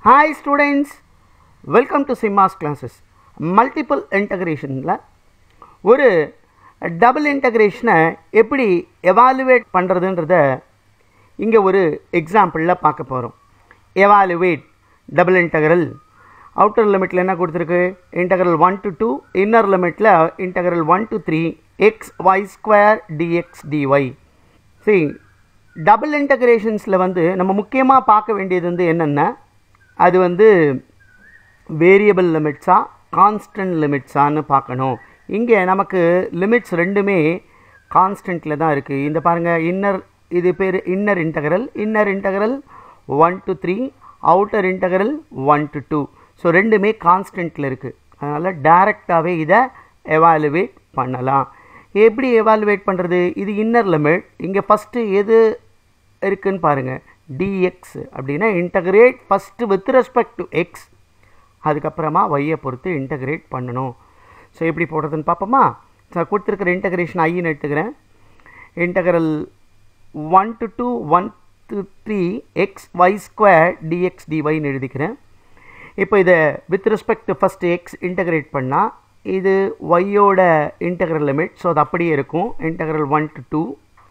hi students welcome to சிம்மாஸ் classes multiple இன்டகிரேஷனில் ஒரு டபுள் இன்டகிரேஷனை எப்படி எவாலுவேட் பண்ணுறதுன்றத இங்கே ஒரு எக்ஸாம்பிளில் பார்க்க போகிறோம் எவாலுவேட் டபுள் இன்டகரல் அவுட்டர் லிமிட்டில் என்ன கொடுத்துருக்கு integral one to two inner லிமிட்டில் integral one to three x y square d x d y சரி டபுள் இன்டகிரேஷன்ஸில் வந்து நம்ம முக்கியமாக பார்க்க வேண்டியது வந்து என்னென்ன அது வந்து வேரியபிள் லிமிட்ஸா கான்ஸ்டன்ட் லிமிட்ஸான்னு பார்க்கணும் இங்கே நமக்கு லிமிட்ஸ் ரெண்டுமே கான்ஸ்டன்ட்டில் தான் இருக்குது இந்த பாருங்கள் இன்னர் இது பேர் inner integral inner integral one to three outer integral one to two so ரெண்டுமே கான்ஸ்டன்ட்டில் இருக்குது அதனால் டைரெக்டாகவே இதை எவாலுவேட் பண்ணலாம் எப்படி எவாலுவேட் பண்ணுறது இது இன்னர் லிமிட் இங்கே ஃபஸ்ட்டு எது இருக்குன்னு பாருங்கள் டிஎக்ஸ் அப்படின்னா integrate first with respect to x அதுக்கப்புறமா ஒய்யை பொறுத்து இன்டகிரேட் பண்ணணும் ஸோ எப்படி போடுறதுன்னு பார்ப்போமா ஸோ கொடுத்துருக்கிற இன்டகிரேஷன் ஐன்னு எடுத்துக்கிறேன் integral one to two one to three x y square d x டிஒய்னு எழுதிக்கிறேன் இப்போ இதை with respect to first x integrate பண்ணால் இது ஒய்யோட இன்டகரல் லிமிட் ஸோ அது அப்படியே இருக்கும் integral one to two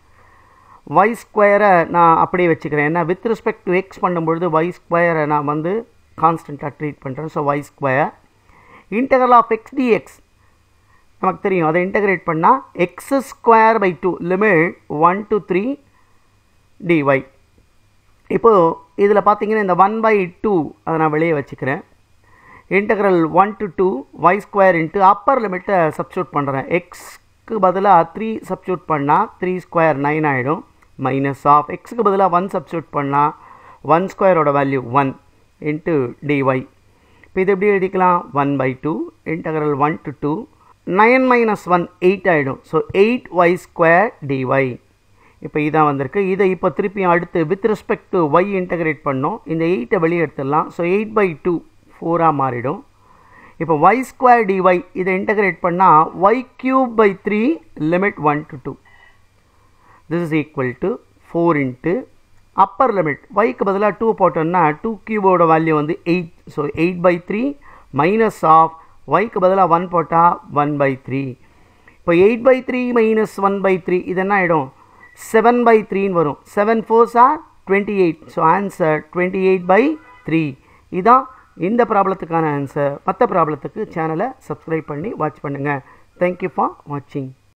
y ஸ்கொயரை நான் அப்படியே வச்சுக்கிறேன் ஏன்னா வித் ரெஸ்பெக்ட் டு எக்ஸ் பண்ணும்பொழுது ஒய் ஸ்கொயரை நான் வந்து கான்ஸ்டண்ட்டாக ட்ரீட் பண்ணுறேன் so y square integral of x d x நமக்கு தெரியும் அதை இன்டகிரேட் பண்ணால் x square by two limit one to three d y இப்போது இதில் பார்த்தீங்கன்னா இந்த ஒன் பை டூ அதை நான் வெளியே வச்சுக்கிறேன் integral one to two y square into upper லிமிட்டை சப்ஸ்டியூட் பண்ணுறேன் எக்ஸ்க்கு பதிலாக த்ரீ சப்ஸ்டியூட் பண்ணால் த்ரீ ஸ்கொயர் நைன் ஆகிடும் மைனஸ் ஆஃப் எக்ஸுக்கு பதிலாக ஒன் சப்ஸ்டியூட் பண்ணால் ஒன் ஸ்கொயரோட வேல்யூ ஒன் இன்ட்டு டிஒய் இப்போ இது எப்படி எழுதிக்கலாம் one by two integral one to two nine minus one eight ஆகிடும் so eight y square d y இப்போ இதான் வந்திருக்கு இதை இப்போ திருப்பியும் அடுத்து with respect to y integrate பண்ணோம் இந்த எயிட்டை வெளியே எடுத்துடலாம் ஸோ எயிட் பை டூ ஃபோராக மாறிடும் இப்போ ஒய் ஸ்கொயர் டிஒய் இதை இன்டகிரேட் பண்ணால் y cube by three limit one to two this is equal to four into upper limit ஒய்க்கு பதிலாக டூ போட்டோம்னா டூ கியூபோட வேல்யூ வந்து eight so eight by three minus of ஒய்க்கு பதிலாக ஒன் போட்டால் ஒன் பை த்ரீ இப்போ eight by three minus one by three இது என்ன ஆகிடும் செவன் பை த்ரீன்னு வரும் seven fours are twenty eight so answer twenty eight by three இதான் இந்த ப்ராப்ளத்துக்கான ஆன்சர் மற்ற ப்ராப்ளத்துக்கு சேனலை சப்ஸ்கிரைப் பண்ணி வாட்ச் பண்ணுங்கள் தேங்க்யூ ஃபார் வாட்சிங்